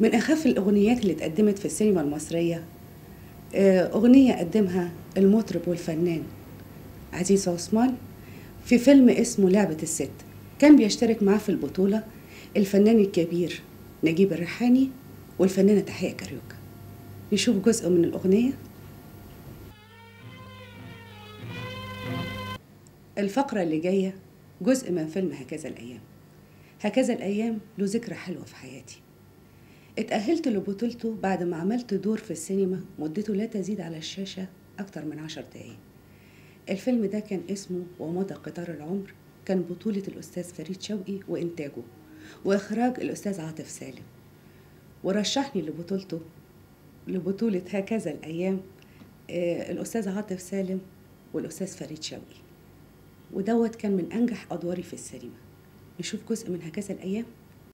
من أخف الأغنيات اللي اتقدمت في السينما المصرية آه، أغنية قدمها المطرب والفنان عزيز عثمان في فيلم اسمه لعبة الست كان بيشترك معاه في البطولة الفنان الكبير نجيب الريحاني والفنانة تحية كاريوكا نشوف جزء من الأغنية الفقرة اللي جاية جزء من فيلم هكذا الأيام هكذا الأيام له ذكرى حلوة في حياتي اتأهلت لبطولته بعد ما عملت دور في السينما مدته لا تزيد على الشاشة أكتر من عشر دقايق الفيلم ده كان اسمه ومضى قطار العمر كان بطولة الأستاذ فريد شوقي وإنتاجه وإخراج الأستاذ عاطف سالم ورشحني لبطولته لبطولة هكذا الأيام آه، الأستاذ عاطف سالم والأستاذ فريد شوقي ودوت كان من أنجح أدواري في السينما نشوف جزء من هكذا الأيام